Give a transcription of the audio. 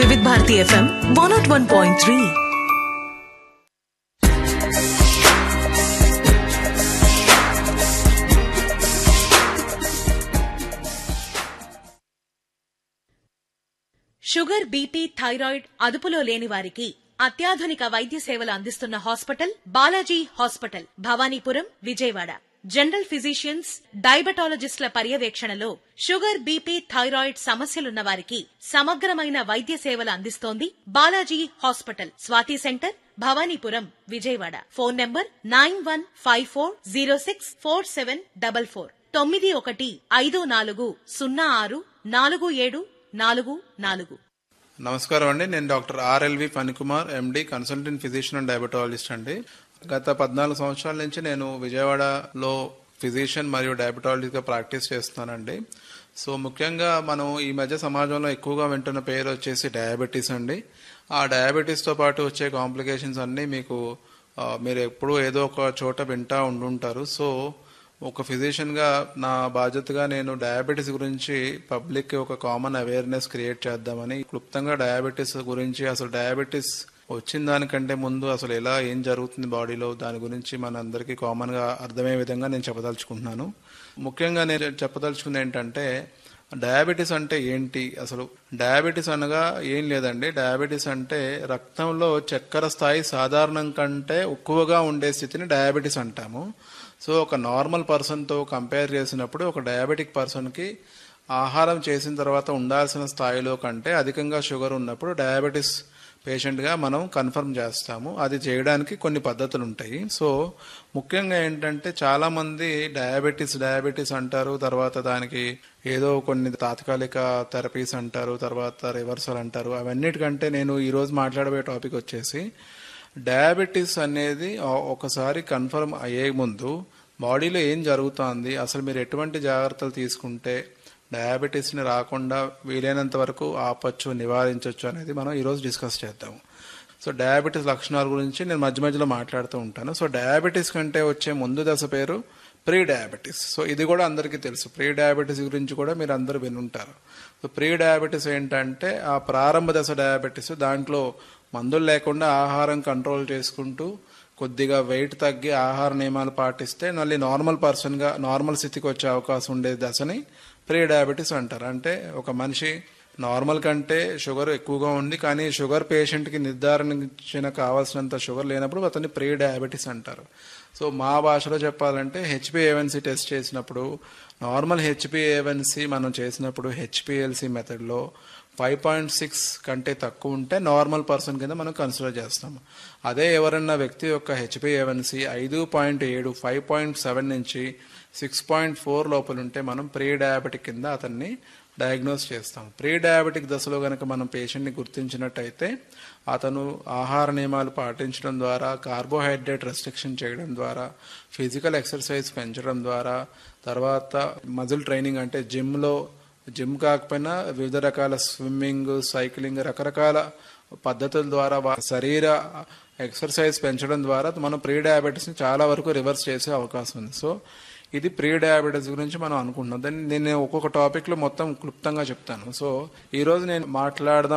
వివిధ Bharati FM one naught one point three sugar BP thyroid అదుపులో లేని వారికి అత్యాధునిక వైద్య సేవలు అందిస్తున్న hospital Balaji hospital Bhavanipuram Vijayawada general physicians డయాబెటాలజిస్టుల పర్యవేక్షణలో షుగర్ బీపీ థైరాయిడ్ సమస్యలున్న వారికి సమగ్రమైన వైద్య సేవలు అందిస్తోంది Balaji hospital Swathi centre Bhavanipuram Vijayawada phone number nine one five four zero six four seven double four తొమ్మిది ఒకటి ఐదు నాలుగు సున్నా ఆరు నాలుగు ఏడు నాలుగు నాలుగు నమస్కారం అండి నేను doctor RLV Phanikumar MD consultant physician and diabetologist అండి గత పద్నాలుగు సంవత్సరాల నుంచి నేను విజయవాడలో ఫిజిషియన్ మరియు డయాబెటాలజిస్ట్గా ప్రాక్టీస్ చేస్తున్నానండి సో ముఖ్యంగా మనం ఈ మధ్య సమాజంలో ఎక్కువగా వింటున్న పేరు వచ్చేసి డయాబెటీస్ అండి ఆ డయాబెటీస్తో పాటు వచ్చే కాంప్లికేషన్స్ అన్నీ మీకు ఆ, మీరు ఎప్పుడూ ఏదో ఒక చోట వింటా ఉండుంటారు సో ఒక ఫిజిషియన్గా నా బాధ్యతగా నేను డయాబెటీస్ గురించి పబ్లిక్ ఒక కామన్ అవేర్నెస్ క్రియేట్ చేద్దామని క్లుప్తంగా డయాబెటీస్ గురించి అసలు డయాబెటీస్ వచ్చిన దానికంటే ముందు అసలు ఎలా ఏం జరుగుతుంది బాడీలో దాని గురించి మన అందరికీ కామన్గా అర్థమయ్యే విధంగా నేను చెప్పదలుచుకుంటున్నాను ముఖ్యంగా నేను చెప్పదలుచుకుంది ఏంటంటే డయాబెటీస్ అంటే ఏంటి అసలు డయాబెటీస్ అనగా ఏం లేదండి డయాబెటీస్ అంటే రక్తంలో చక్కెర స్థాయి సాధారణం కంటే ఎక్కువగా ఉండే స్థితిని డయాబెటీస్ అంటాము సో ఒక నార్మల్ పర్సన్తో కంపేర్ చేసినప్పుడు ఒక డయాబెటిక్ పర్సన్కి ఆహారం చేసిన తర్వాత ఉండాల్సిన స్థాయిలో కంటే అధికంగా షుగర్ ఉన్నప్పుడు డయాబెటీస్ పేషెంట్గా మనం కన్ఫర్మ్ చేస్తాము అది చేయడానికి కొన్ని పద్ధతులు ఉంటాయి సో ముఖ్యంగా ఏంటంటే చాలామంది డయాబెటీస్ డయాబెటీస్ అంటారు తర్వాత దానికి ఏదో కొన్ని తాత్కాలిక థెరపీస్ అంటారు తర్వాత రివర్సల్ అంటారు అవన్నిటికంటే నేను ఈరోజు మాట్లాడబోయే టాపిక్ వచ్చేసి డయాబెటీస్ అనేది ఆ- ఒకసారి కన్ఫర్మ్ అయ్యే ముందు బాడీలో ఏం జరుగుతోంది అసలు మీరు ఎటువంటి జాగ్రత్తలు తీసుకుంటే డయాబెటీస్ని రాకుండా వీలైనంత వరకు ఆపచ్చు నివారించవచ్చు అనేది మనం ఈరోజు డిస్కస్ చేద్దాం సో డయాబెటీస్ లక్షణాల గురించి నేను మధ్య మధ్యలో మాట్లాడుతూ ఉంటాను సో డయాబెటీస్ కంటే వచ్చే ముందు దశ పేరు ప్రీ డయాబెటీస్ సో ఇది కూడా అందరికీ తెలుసు ప్రీ డయాబెటీస్ గురించి కూడా మీరు అందరూ వినుంటారు సో ప్రీ డయాబెటీస్ ఏంటంటే ఆ ప్రారంభ దశ డయాబెటీస్ దాంట్లో మందులు లేకుండా ఆహారం కంట్రోల్ చేసుకుంటూ కొద్దిగా వెయిట్ తగ్గి ఆహార నియమాలు పాటిస్తే మళ్ళీ నార్మల్ పర్సన్గా నార్మల్ స్థితికి వచ్చే అవకాశం ఉండే దశని ప్రీ డయాబెటీస్ అంటారు అంటే ఒక మనిషి నార్మల్ కంటే షుగర్ ఎక్కువగా ఉంది కానీ షుగర్ పేషెంట్కి నిర్ధారించిన కావాల్సినంత షుగర్ లేనప్పుడు అతన్ని ప్రీ డయాబెటీస్ అంటారు సో మా భాషలో చెప్పాలంటే హెచ్పిఏవన్సీ టెస్ట్ చేసినప్పుడు నార్మల్ హెచ్పిఏవన్సీ మనం చేసినప్పుడు హెచ్పిఎల్సి మెథడ్లో ఫైవ్ పాయింట్ సిక్స్ కంటే తక్కువ ఉంటే నార్మల్ పర్సన్ కింద మనం కన్సిడర్ చేస్తాము అదే ఎవరన్నా వ్యక్తి యొక్క హెచ్పిఏవన్సీ ఐదు పాయింట్ ఏడు ఫైవ్ పాయింట్ సెవెన్ నుంచి సిక్స్ పాయింట్ ఫోర్ లోపల ఉంటే మనం ప్రీ డయాబెటిక్ కింద అతన్ని డయాగ్నోస్ చేస్తాం ప్రీ డయాబెటిక్ దశలో కనుక మనం పేషెంట్ని గుర్తించినట్టయితే అతను ఆహార నియమాలు పాటించడం ద్వారా కార్బోహైడ్రేట్ రెస్ట్రిక్షన్ చేయడం ద్వారా ఫిజికల్ ఎక్సర్సైజ్ పెంచడం ద్వారా తర్వాత మజిల్ ట్రైనింగ్ అంటే జిమ్లో జిమ్ కాకపోయినా వివిధ రకాల స్విమ్మింగ్ సైక్లింగ్ రకరకాల పద్ధతుల ద్వారా వా- శరీర ఎక్సర్సైజ్ పెంచడం ద్వారా మనం ప్రీ డయాబెటీస్ని చాలా వరకు రివర్స్ చేసే అవకాశం ఉంది సో ఇది ప్రీ డయాబెటీస్ గురించి మనం అనుకుంటున్నాం దాన్ని నేను ఒక్కొక్క టాపిక్లో మొత్తం క్లుప్తంగా చెప్తాను సో ఈరోజు నేను మాట్లాడదాం